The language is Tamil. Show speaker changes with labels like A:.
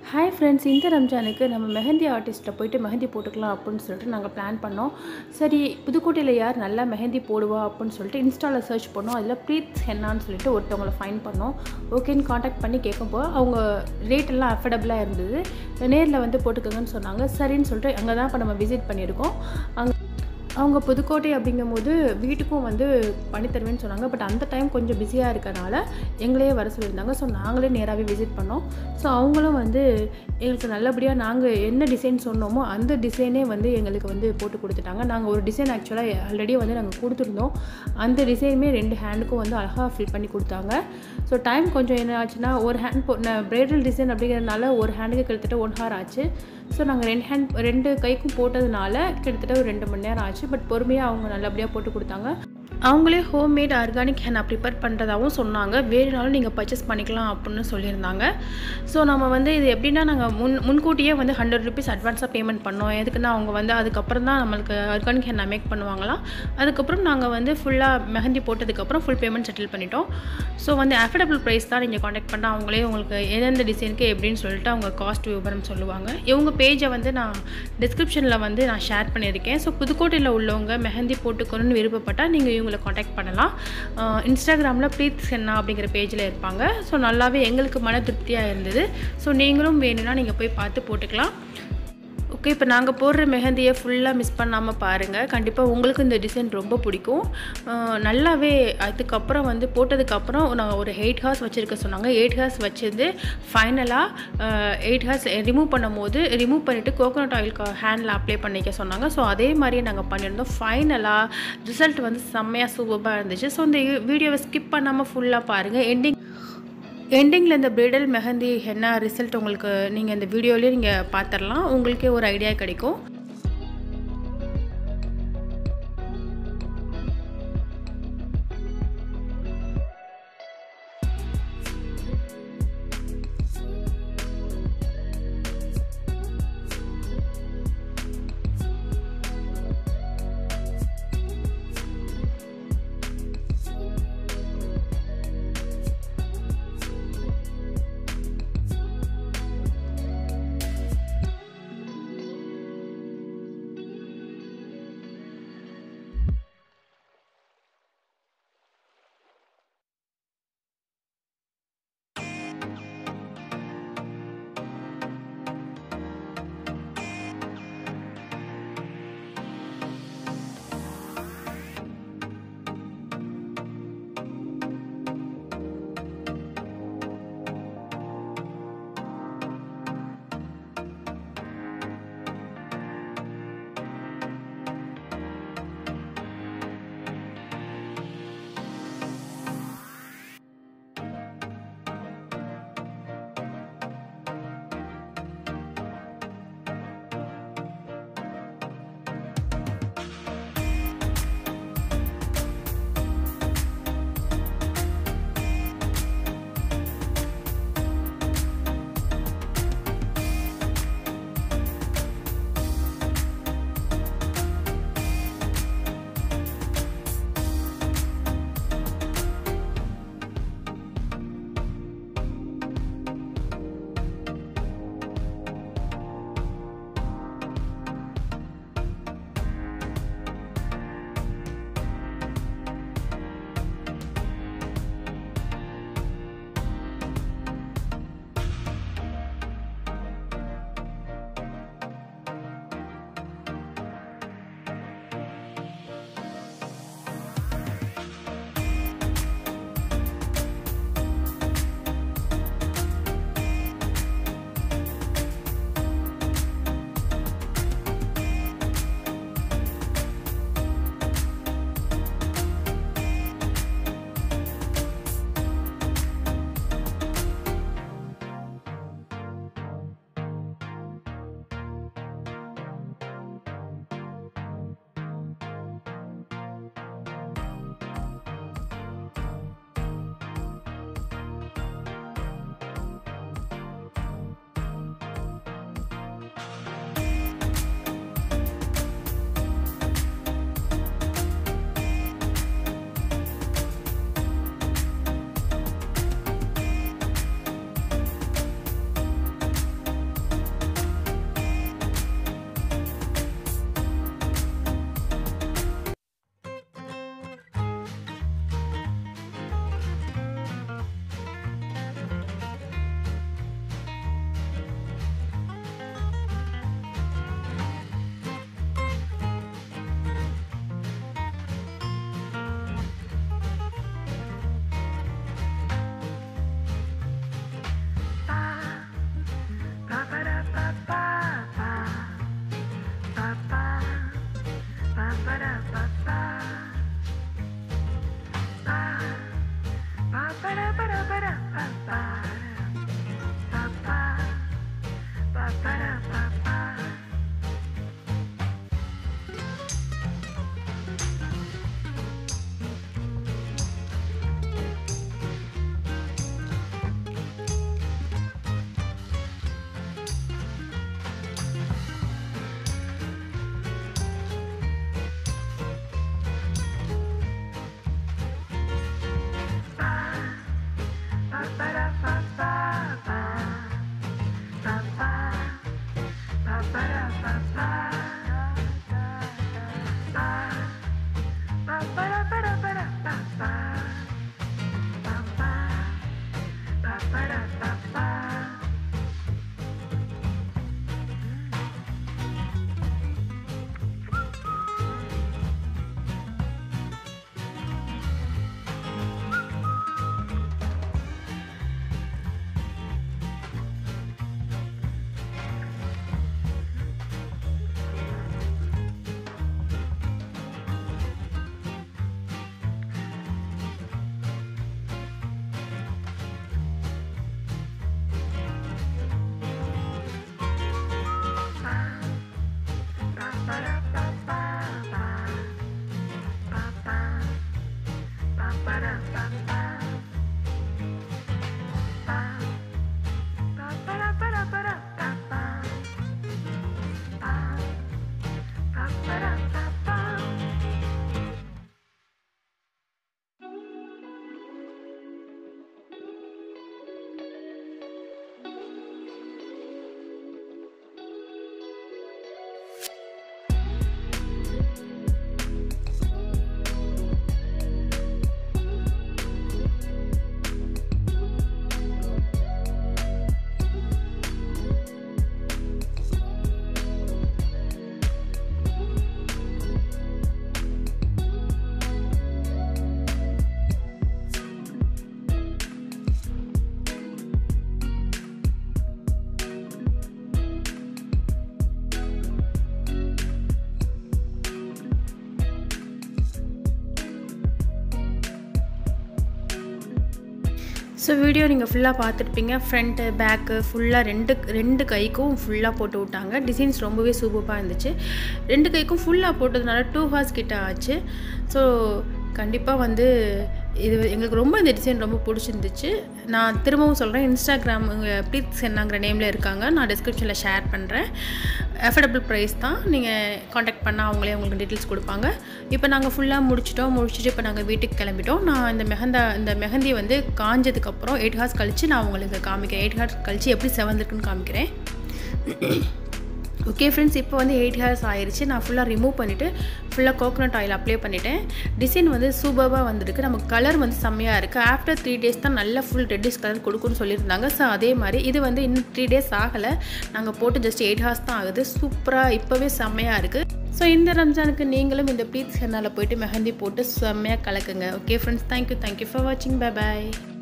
A: ஹாய் ஃப்ரெண்ட்ஸ் இந்த ரம்ஜானுக்கு நம்ம மெஹந்தி ஆர்டிஸ்ட்டை போயிட்டு மெஹந்தி போட்டுக்கலாம் அப்படின்னு சொல்லிட்டு நாங்கள் பிளான் பண்ணோம் சரி புதுக்கோட்டையில் யார் நல்லா மெஹந்தி போடுவா அப்படின்னு சொல்லிட்டு இன்ஸ்டாவில் சர்ச் பண்ணோம் அதில் ப்ரீத் ஹென்னான்னு சொல்லிட்டு ஒருத்தவங்களை ஃபைன் பண்ணோம் ஓகேன்னு காண்டாக்ட் பண்ணி கேட்கும்போது அவங்க ரேட் எல்லாம் அஃபர்டபுளாக இருந்தது நேரில் வந்து போட்டுக்கோங்கன்னு சொன்னாங்க சரின்னு சொல்லிட்டு அங்கே தான் இப்போ நம்ம விசிட் பண்ணியிருக்கோம் அங்கே அவங்க புதுக்கோட்டை அப்படிங்கும்போது வீட்டுக்கும் வந்து பண்ணி தருவேன்னு சொன்னாங்க பட் அந்த டைம் கொஞ்சம் பிஸியாக இருக்கனால எங்களையே வர சொல்லியிருந்தாங்க ஸோ நாங்களே நேராகவே விசிட் பண்ணோம் ஸோ அவங்களும் வந்து எங்களுக்கு நல்லபடியாக நாங்கள் என்ன டிசைன் சொன்னோமோ அந்த டிசைனே வந்து எங்களுக்கு வந்து போட்டு கொடுத்துட்டாங்க நாங்கள் ஒரு டிசைன் ஆக்சுவலாக ஆல்ரெடி வந்து நாங்கள் கொடுத்துருந்தோம் அந்த டிசைனுமே ரெண்டு ஹேண்டுக்கும் வந்து அழகாக ஃபில் பண்ணி கொடுத்தாங்க ஸோ டைம் கொஞ்சம் என்ன ஆச்சுன்னா ஒரு ஹேண்ட் போ ப்ரைடல் டிசைன் அப்படிங்கிறதுனால ஒரு ஹேண்டுக்கு கிட்டத்தட்ட ஒன் ஹவர் ஆச்சு ஸோ நாங்கள் ரெண்டு ஹேண்ட் ரெண்டு கைக்கும் போட்டதுனால கிட்டத்தட்ட ஒரு ரெண்டு மணி நேரம் ஆச்சு பட் பொறுமையாக அவங்க நல்லபடியாக போட்டு கொடுத்தாங்க அவங்களே ஹோம்மேட் ஆர்கானிக் ஹென்னா ப்ரிப்பேர் பண்ணுறதாகவும் சொன்னாங்க வேணுனாலும் நீங்கள் பர்ச்சேஸ் பண்ணிக்கலாம் அப்படின்னு சொல்லியிருந்தாங்க ஸோ நம்ம வந்து இது எப்படின்னா நாங்கள் முன் முன்கூட்டியே வந்து ஹண்ட்ரட் ருபீஸ் அட்வான்ஸாக பேமெண்ட் பண்ணோம் எதுக்குன்னா அவங்க வந்து அதுக்கப்புறம் தான் நம்மளுக்கு ஆர்கானிக் ஹென்னா மேக் பண்ணுவாங்களாம் அதுக்கப்புறம் நாங்கள் வந்து ஃபுல்லாக மெஹந்தி போட்டதுக்கப்புறம் ஃபுல் பேமெண்ட் செட்டில் பண்ணிட்டோம் ஸோ வந்து அஃபர்டபுள் ப்ரைஸ் தான் நீங்கள் காண்டாக்ட் பண்ணால் அவங்களே உங்களுக்கு எந்தெந்த டிசைனுக்கு எப்படின்னு சொல்லிட்டு அவங்க காஸ்ட் விவரம் சொல்லுவாங்க இவங்க பேஜை வந்து நான் டிஸ்கிரிப்ஷனில் வந்து நான் ஷேர் பண்ணியிருக்கேன் ஸோ புதுக்கோட்டையில் உள்ளவங்க மெஹந்தி போட்டுக்கணும்னு விருப்பப்பட்டால் நீங்கள் இவங்களை காண்டாக்ட் பண்ணலாம் இன்ஸ்டாகிராமில் ப்ரீத் சென்னா அப்படிங்கிற பேஜில் இருப்பாங்க ஸோ நல்லாவே எங்களுக்கு மன திருப்தியாக இருந்தது ஸோ நீங்களும் வேணும்னா நீங்கள் போய் பார்த்து போட்டுக்கலாம் ஓகே இப்போ நாங்கள் போடுற மெஹந்தியை ஃபுல்லாக மிஸ் பண்ணாமல் பாருங்கள் கண்டிப்பாக உங்களுக்கு இந்த டிசைன் ரொம்ப பிடிக்கும் நல்லாவே அதுக்கப்புறம் வந்து போட்டதுக்கப்புறம் நாங்கள் ஒரு எயிட் ஹார்ஸ் வச்சுருக்க சொன்னாங்க எயிட் ஹார்ஸ் வச்சிருந்து ஃபைனலாக எயிட் ஹார்ஸ் ரிமூவ் பண்ணும் போது ரிமூவ் பண்ணிவிட்டு கோகோனட் ஆயில் ஹேண்டில் அப்ளை பண்ணிக்க சொன்னாங்க ஸோ அதே மாதிரியே நாங்கள் பண்ணியிருந்தோம் ஃபைனலாக ரிசல்ட் வந்து செம்மையாக சூப்பராக இருந்துச்சு ஸோ இந்த வீடியோவை ஸ்கிப் பண்ணாமல் ஃபுல்லாக பாருங்கள் எண்டிங் எண்டிங்கில் இந்த ப்ரைடல் மெஹந்தி என்ன ரிசல்ட் உங்களுக்கு நீங்கள் இந்த வீடியோலேயே நீங்கள் பார்த்துடலாம் உங்களுக்கே ஒரு ஐடியா கிடைக்கும் ஸோ வீடியோ நீங்கள் ஃபுல்லாக பார்த்துருப்பீங்க ஃப்ரண்ட்டு பேக்கு ஃபுல்லாக ரெண்டு ரெண்டு கைக்கும் ஃபுல்லாக போட்டு விட்டாங்க டிசைன்ஸ் ரொம்பவே சூப்பராக இருந்துச்சு ரெண்டு கைக்கும் ஃபுல்லாக போட்டதுனால டூ ஹார்ஸ் கிட்ட ஆச்சு ஸோ கண்டிப்பாக வந்து இது எங்களுக்கு ரொம்ப இந்த டிசைன் ரொம்ப பிடிச்சிருந்துச்சு நான் திரும்பவும் சொல்கிறேன் இன்ஸ்டாகிராம் ப்ளீத் சென்னாங்கிற நேமில் இருக்காங்க நான் டிஸ்கிரிப்ஷனில் ஷேர் பண்ணுறேன் அஃபோர்டபுள் ப்ரைஸ் தான் நீங்கள் காண்டாக்ட் பண்ணால் அவங்களே உங்களுக்கு டீட்டெயில்ஸ் கொடுப்பாங்க இப்போ நாங்கள் ஃபுல்லாக முடிச்சிட்டோம் முடிச்சுட்டு இப்போ நாங்கள் வீட்டுக்கு கிளம்பிட்டோம் நான் இந்த மெஹந்தா இந்த மெஹந்தி வந்து காஞ்சதுக்கப்புறம் எயிட் ஹார்ஸ் கழித்து நான் உங்களுக்கு காமிக்கிறேன் எயிட் ஹார்ஸ் கழித்து எப்படி செவந்திருக்குன்னு காமிக்கிறேன் ஓகே ஃப்ரெண்ட்ஸ் இப்போ வந்து எயிட் ஹேர்ஸ் ஆயிடுச்சு நான் ஃபுல்லாக ரிமூவ் பண்ணிவிட்டு ஃபுல்லாக கோகோனட் ஆயில் அப்ளை பண்ணிவிட்டேன் டிசைன் வந்து சூப்பராக வந்திருக்கு நமக்கு கலர் வந்து செம்மையாக இருக்குது ஆஃப்டர் த்ரீ டேஸ் தான் நல்ல ஃபுல் ரெட்டிஷ் கலர் கொடுக்குன்னு சொல்லியிருந்தாங்க ஸோ அதே மாதிரி இது வந்து இன்னும் த்ரீ டேஸ் ஆகலை நாங்கள் போட்டு ஜஸ்ட் எயிட் ஹார்ஸ் தான் ஆகுது சூப்பராக இப்போவே செம்மையாக இருக்குது ஸோ இந்த ரம்ஜானுக்கு நீங்களும் இந்த ப்ளீத் ஹெர்னால் போயிட்டு மெஹந்தி போட்டு செம்மையாக கலக்குங்க okay friends thank you thank you for வாட்சிங் பை பாய்